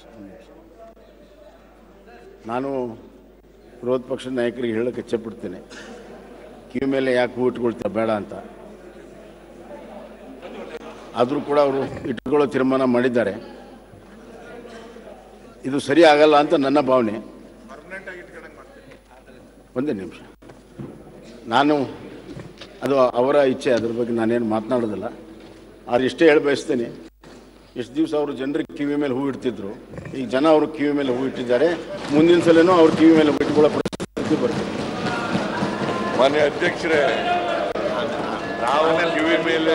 ನಾನು ವಿರೋಧ ಪಕ್ಷದ ನಾಯಕರಿಗೆ ಹೇಳಕ್ಕೆ ಇಚ್ಛೆಪಡ್ತೇನೆ ಕಿವಿ ಮೇಲೆ ಯಾಕೆ ಹೂ ಇಟ್ಕೊಳ್ತಾರೆ ಬೇಡ ಅಂತ ಆದರೂ ಕೂಡ ಅವರು ಇಟ್ಕೊಳ್ಳೋ ತೀರ್ಮಾನ ಮಾಡಿದ್ದಾರೆ ಇದು ಸರಿ ಆಗಲ್ಲ ಅಂತ ನನ್ನ ಭಾವನೆ ಒಂದೇ ನಿಮಿಷ ನಾನು ಅದು ಅವರ ಇಚ್ಛೆ ಅದ್ರ ಬಗ್ಗೆ ನಾನೇನು ಮಾತನಾಡೋದಿಲ್ಲ ಆದ್ರೆ ಇಷ್ಟೇ ಹೇಳಿ ಬಯಸ್ತೇನೆ ಎಷ್ಟು ದಿವಸ ಅವರು ಜನರಿಗೆ ಕಿವಿ ಮೇಲೆ ಹೂ ಇಡ್ತಿದ್ರು ಈಗ ಜನ ಅವರು ಕಿವಿ ಮೇಲೆ ಹೂ ಇಟ್ಟಿದ್ದಾರೆ ಮುಂದಿನ ಸಲನೂ ಅವ್ರ ಕಿವಿ ಮೇಲೆ ಹೂ ಇಟ್ಕೊಳ್ಳೋ ಪರಿಸ್ಥಿತಿ ಬರ್ತದೆ ಮಾನ್ಯ ಅಧ್ಯಕ್ಷರೇ ನಾವು ಕಿವಿ ಮೇಲೆ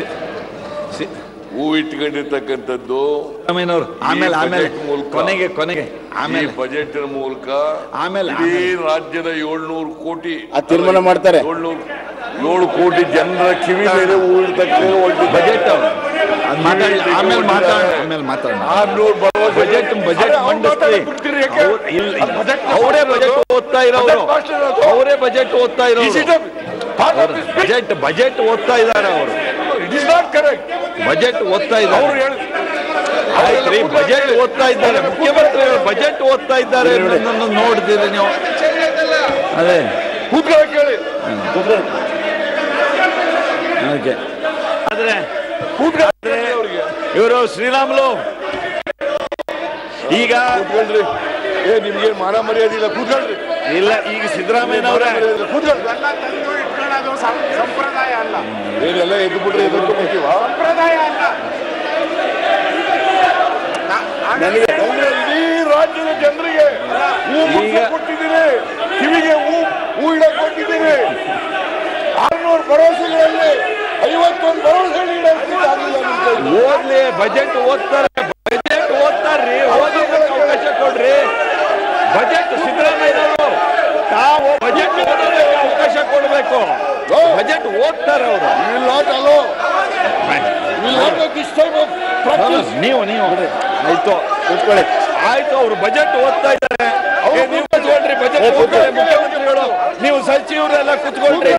ಹೂ ಇಟ್ಕೊಂಡಿರ್ತಕ್ಕಂಥದ್ದು ಸಿದ್ದರಾಮಯ್ಯನವರು ಆಮೇಲೆ ಈ ಆಮೇಲೆ ಬಜೆಟ್ ಮೂಲಕ ಕೊನೆಗೆ ಕೊನೆಗೆ ಈ ಆಮೇಲೆ ಬಜೆಟ್ ಮೂಲಕ ಆಮೇಲೆ- ಇಡೀ ರಾಜ್ಯದ ಏಳ್ನೂರು ಕೋಟಿ ಆ ತೀರ್ಮಾನ ಮಾಡ್ತಾರೆ. ಏಳ್ನೂರು ಏಳು ಕೋಟಿ ಜನರ ಕಿವಿ ಮೇಲೆ ಹೂ ಇಡ್ತಕ್ಕಂಥ ಬಜೆಟ್ ಅದ್ ಮಾತಾಡಿ ಆಮೇಲೆ ಮಾತಾಡ ಆಮೇಲೆ ಮಾತಾಡೋಣ ಆರ್ನೂರು ಭರವಸೆ ಬಜೆಟ್ ಬಜೆಟ್ ಮಂಡಿಸ್ತೀವಿ ಅವ್ರ್ ಇಲ್ಲಿ- ಅವರೇ ಬಜೆಟ್ ಓದ್ತಾ ಇರೋರು ಅವರೇ ಬಜೆಟ್ ಓದ್ತಾ ಇರೋರು ಬಜೆಟ್ ಬಜೆಟ್ ಓದ್ತಾ ಇದ್ದಾರೆ ಅವರು it is not correct budget ಓದ್ತಾ ಅವರು ಇದ್ದಾರೆ ಹೇಳಿ ಆಯ್ತ್ರಿ ಬಜೆಟ್ ಓದ್ತಾ ಇದ್ದಾರೆ ಮುಖ್ಯಮಂತ್ರಿ ಬಜೆಟ್ ಓದ್ತಾ ಇದ್ದಾರೆ ಅನ್ನೋದನ್ನ ನೋಡಿದಿರಿ ನೀವು ಅದೇ ಕೂತ್ಕೊಳ್ಳೋಕೆ ಹೇಳಿ ಓಕೆ ಆದ್ರೆ ಕೂತ್ಕೊಳ್ಳಿ ಅವರಿಗೆ ಇವರು ಶ್ರೀರಾಮ್ಲು ಈಗ ಕೂತ್ಕೊಳ್ರಿ ಏ ನಿಮ್ಗೆ ಮಾನ ಮರ್ಯಾದೆ ಇಲ್ಲ ಕೂತ್ಕೊಳ್ರಿ ಇಲ್ಲ ಈಗ ಸಿದ್ದರಾಮಯ್ಯನವರೇ ಕೂತ್ಕೊಳ್ರಿ ಎಲ್ಲ ತಂದು ಇಟ್ಕೊಳ್ಳೋದು ಸಂ- ಸಂಪ್ರದಾಯ ಅಲ್ಲ ಏನೆಲ್ಲ ಎದ್ದು ಬಿಟ್ರೆ ಎದ್ದು ಬರ್ತೀವ ಸಂಪ್ರದಾಯ ಅಲ್ಲ ನಾ- ಹಾಗಾಗಿ ಇಡೀ ರಾಜ್ಯದ ಜನರಿಗೆ ಹೂ ಮುಚ್ಚ ಈಗ- ಕೊಟ್ಟಿದ್ದೀರಿ ಕಿವಿಗೆ ಹೂ ಹೂ ಇಡಕ್ ಕೊಟ್ಟಿದ್ದೀರಿ ಆರ್ನೂರು ಭರವಸೆಗಳಲ್ಲಿ ಐವತ್ತೊಂದು ಭರವಸೆ ಇಡಕ್ಕಾಗಲಿಲ್ಲ ನಿಮ್ ಕೈಲಿ. ಓದ್ಲಿ ಬಜೆಟ್ ಓದ್ತಾರೆ ಬಜೆಟ್ ಓದ್ತಾರ್ರಿ ಓದೋದಕ್ಕೆ ಅವಕಾಶ ಕೊಡ್ರಿ ಬಜೆಟ್ ಸಿದ್ದರಾಮಯ್ಯನವರು ತಾವು ಬಜೆಟ್ ಓದೋದಕ್ಕೆ ಅವಕಾಶ ಕೊಡಬೇಕು ಬಜೆಟ್ ಓದ್ತಾರೆ ಅವರು You will not allow. You will not have this type of practice. ನೀವು ನೀವು ಆಯ್ತು ಕೂತ್ಕೊಳ್ಳಿ ಆಯ್ತು ಅವರು ಬಜೆಟ್ ಓದ್ತಾ ಇದ್ದಾರೆ ಏ, ನೀವು ಕೂತ್ಕೊಳ್ರಿ ಬಜೆಟ್ ಓದ್ತಾರೆ ಮುಖ್ಯಮಂತ್ರಿಗಳು ನೀವು ಸಚಿವರೆಲ್ಲ ಕೂತ್ಕೊಳ್ರಿ